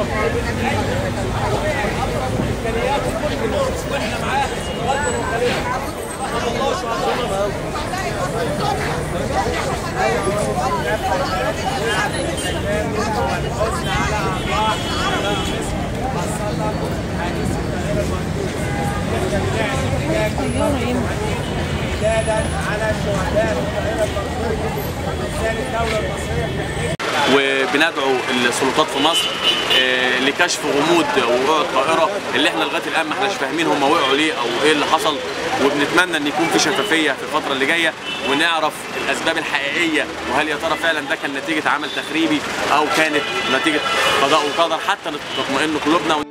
على الشهداء الدولة المصرية وبندعو السلطات في مصر آه، لكشف غموض وقوع الطائره اللي احنا لغايه الان ما احناش فاهمين هم وقعوا ليه او ايه اللي حصل وبنتمنى ان يكون في شفافيه في الفتره اللي جايه ونعرف الاسباب الحقيقيه وهل يا ترى فعلا ده كان نتيجه عمل تخريبي او كانت نتيجه قضاء وقدر حتى تطمئن قلوبنا